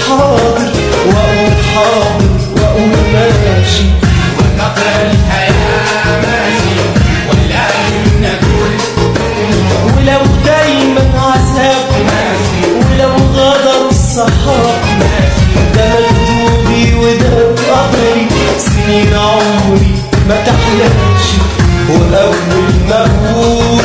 حاضر واقول حاضر واقول ماشي وقطر الحياة ماشي ولا إنك ولو دايما عذاب ماشي ولو غدر الصحاب ده مكتوبي وده قدري سنين عمري ما تحلاش واول ما اقول